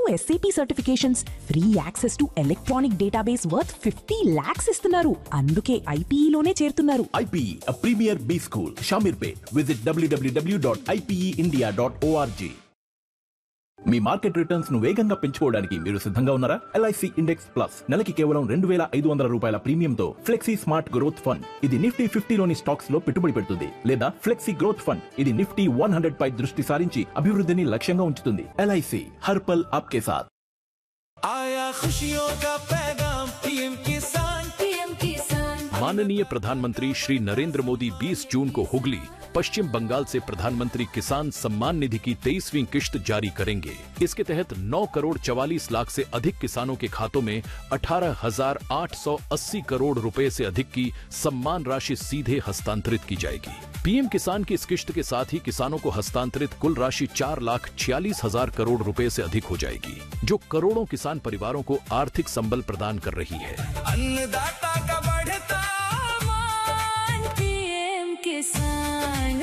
SAP certifications free access to electronic database worth fifty lakhs ఇస్తున్నారు అందుకే ఐపీఈలోనే చేరుతున్నారు IPE, a premier B school, Shamirpet. Visit www.ipeindia.org. మీ market returns ను వేగంగా పెంచుకోవడానికి మీరు సిద్ధంగా ఉన్నారా ఎల్ఐసి ఇండెక్స్ ప్లస్ నెలకి కేవలం రెండు వేల ఐదు వందల రూపాయల ప్రీమియంతో ఫ్లెక్సీ స్మార్ట్ గ్రోత్ ఫండ్ ఇది నిఫ్టీ ఫిఫ్టీలోని స్టాక్స్ లో పెట్టుబడి పెడుతుంది లేదా ఫ్లెక్సీ గ్రోత్ ఫండ్ ఇది నిఫ్టీ వన్ హండ్రెడ్ పై దృష్టి సారించి అభివృద్ధిని లక్ష్యంగా ఉంచుతుంది ఎల్ఐసి హర్పల్ ఆప్కే సాథ్ आया खुशियों का पैगाम पीएम किसान पीएम किसान माननीय प्रधानमंत्री श्री नरेंद्र मोदी 20 जून को हुगली पश्चिम बंगाल से प्रधानमंत्री किसान सम्मान निधि की तेईसवीं किश्त जारी करेंगे इसके तहत 9 करोड़ चवालीस लाख से अधिक किसानों के खातों में 18,880 करोड़ रुपए से अधिक की सम्मान राशि सीधे हस्तांतरित की जाएगी पीएम किसान की इस किश्त के साथ ही किसानों को हस्तांतरित कुल राशि चार लाख छियालीस हजार करोड़ रुपए से अधिक हो जाएगी जो करोड़ों किसान परिवारों को आर्थिक संबल प्रदान कर रही है अन्नदाता का बढ़ता मान पीएम किसान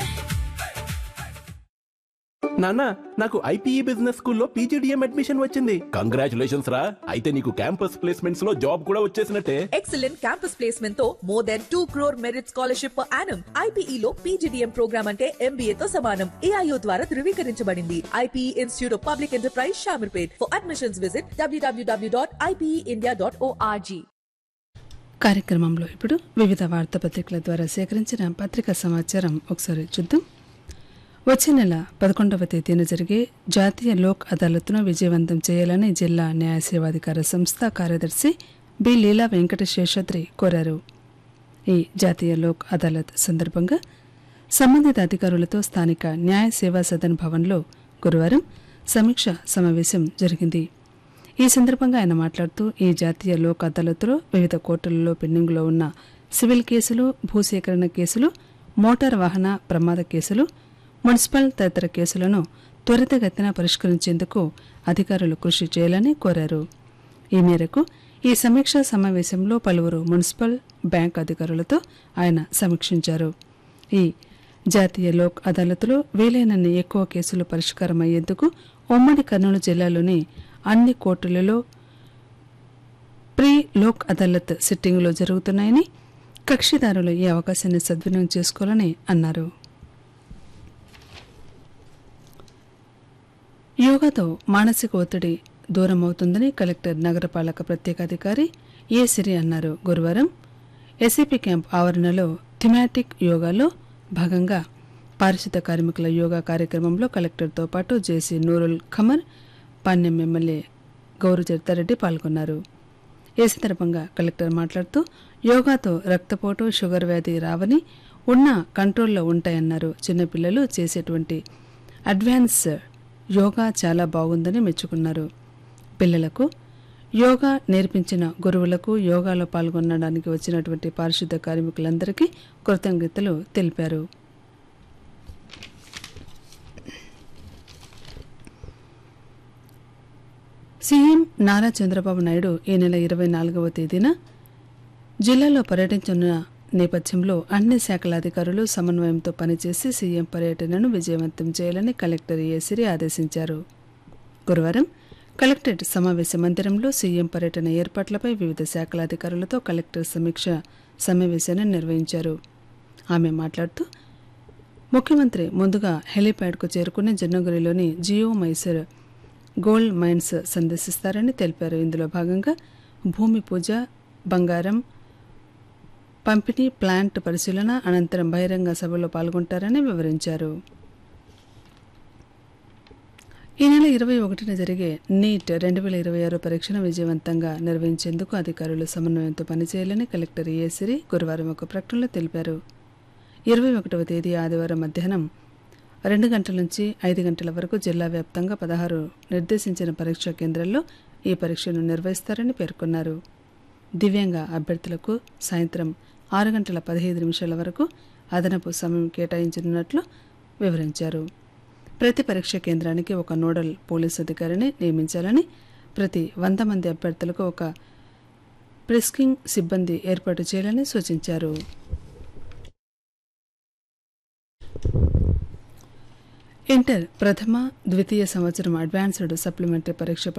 నాన్న నాకు ఐపీఈ బిజినెస్ స్కూల్లో పీజీడిఎం అడ్మిషన్ వచ్చింది కంగ్రాచులేషన్స్ రా అయితే నీకు క్యాంపస్ ప్లేస్మెంట్స్ లో జాబ్ కూడా వచ్చేసినట్టే ఎక్సలెంట్ క్యాంపస్ ప్లేస్మెంట్ తో more than two crore merit scholarship per annum IPE లో పీజీడీఎం ప్రోగ్రామ్ అంటే ఎంబీఏ తో సమానం ఏఐఓ ద్వారా ధృవీకరించబడింది IPE Institute of Public Enterprise Shamirpet for admissions visit డబ్ల్యూడబ్ల్యూడబ్ల్యూ డాట్ ఐపీఈ డాట్ ఓఆర్జీ కార్యక్రమంలో ఇప్పుడు వివిధ వార్తాపత్రికల ద్వారా సేకరించిన పత్రికా సమాచారం ఒకసారి చూద్దాం వచ్చే నెల పదకొండవ తేదీన జరిగే జాతీయ లోక్ అదాలత్ను విజయవంతం చేయాలని జిల్లా న్యాయ సేవాధికార సంస్థ కార్యదర్శి బి లీలా వెంకట శేషాద్రి కోరారు ఈ జాతీయ లోక్ అదాలత్ సందర్భంగా సంబంధిత అధికారులతో స్థానిక న్యాయ సేవా సదన్ భవన్లో గురువారం సమీక్ష సమావేశం జరిగింది ఈ సందర్భంగా ఆయన మాట్లాడుతూ ఈ జాతీయ లోక్ అదాలత్లో వివిధ కోర్టులలో పెండింగ్లో ఉన్న సివిల్ కేసులు భూసేకరణ కేసులు మోటార్ వాహన ప్రమాద కేసులు మున్సిపల్ తదితర కేసులను త్వరితగతిన పరిష్కరించేందుకు అధికారులు కృషి చేయాలని కోరారు ఈ మేరకు ఈ సమీక్షా సమావేశంలో పలువురు మున్సిపల్ బ్యాంక్ అధికారులతో ఆయన సమీక్షించారు ఈ జాతీయ లోక్ అదాలత్లో వీలైనన్ని ఎక్కువ కేసులు పరిష్కారం అయ్యేందుకు ఉమ్మడి కర్నూలు జిల్లాలోని అన్ని కోర్టులలో ప్రీ లోక్ అదాలత్ సిట్టింగులు జరుగుతున్నాయని కక్షిదారులు ఈ అవకాశాన్ని సద్వినియోగం చేసుకోవాలని అన్నారు యోగాతో మానసిక ఒత్తిడి దూరం అవుతుందని కలెక్టర్ నగరపాలక ప్రత్యేకాధికారి ఏ సిరి అన్నారు గురువారం ఎస్ఏపీ క్యాంప్ ఆవరణలో థిమాటిక్ యోగాలో భాగంగా పారిశుద్ధ కార్మికుల యోగా కార్యక్రమంలో కలెక్టర్తో పాటు జేసీ నూరుల్ ఖమర్ పాణ్యం ఎమ్మెల్యే గౌరు చరితారెడ్డి పాల్గొన్నారు ఈ సందర్భంగా కలెక్టర్ మాట్లాడుతూ యోగాతో రక్తపోటు షుగర్ వ్యాధి రావని ఉన్న కంట్రోల్లో ఉంటాయన్నారు చిన్నపిల్లలు చేసేటువంటి అడ్వాన్స్ యోగా చాలా బాగుందని మెచ్చుకున్నారు పిల్లలకు యోగా నేర్పించిన గురువులకు యోగాలో పాల్గొనడానికి వచ్చినటువంటి పారిశుద్ధ కార్మికులందరికీ కృతజ్ఞతలు తెలిపారు సీఎం నారా చంద్రబాబు నాయుడు ఈ నెల ఇరవై నాలుగవ తేదీన జిల్లాలో పర్యటించనున్న నేపథ్యంలో అన్ని శాఖల అధికారులు సమన్వయంతో పనిచేసి సీఎం పర్యటనను విజయవంతం చేయాలని కలెక్టర్ ఏసిరి ఆదేశించారు గురువారం కలెక్టరేట్ సమావేశ మందిరంలో సీఎం పర్యటన ఏర్పాట్లపై వివిధ శాఖల అధికారులతో కలెక్టర్ సమీక్ష సమావేశాన్ని నిర్వహించారు ఆమె మాట్లాడుతూ ముఖ్యమంత్రి ముందుగా హెలీప్యాడ్కు చేరుకుని జన్నగిరిలోని జియో మైసూర్ గోల్డ్ మైన్స్ సందర్శిస్తారని తెలిపారు ఇందులో భాగంగా భూమి పూజ బంగారం పంపిణీ ప్లాంట్ పరిశీలన అనంతరం బహిరంగ సభలో పాల్గొంటారని వివరించారు ఈ నెల ఇరవై ఒకటిన జరిగే నీట్ రెండు వేల ఇరవై ఆరు పరీక్షను విజయవంతంగా నిర్వహించేందుకు అధికారులు సమన్వయంతో పనిచేయాలని కలెక్టర్ ఏసిరి గురువారం ఒక ప్రకటనలో తెలిపారు ఇరవై ఒకటవ తేదీ ఆదివారం మధ్యాహ్నం రెండు గంటల నుంచి ఐదు గంటల వరకు జిల్లా వ్యాప్తంగా పదహారు నిర్దేశించిన పరీక్షా కేంద్రాల్లో ఈ పరీక్షను నిర్వహిస్తారని పేర్కొన్నారు దివ్యాంగ అభ్యర్థులకు సాయంత్రం ఆరు గంటల పదిహేను నిమిషాల వరకు అదనపు సమయం కేటాయించనున్నట్లు వివరించారు ప్రతి పరీక్ష కేంద్రానికి ఒక నోడల్ పోలీస్ అధికారిని నియమించాలని ప్రతి వంద మంది అభ్యర్థులకు ఒక ప్రిస్కింగ్ సిబ్బంది ఏర్పాటు చేయాలని సూచించారు ఇంటర్ ప్రథమ ద్వితీయ సంవత్సరం అడ్వాన్స్డ్ సప్లిమెంటరీ పరీక్ష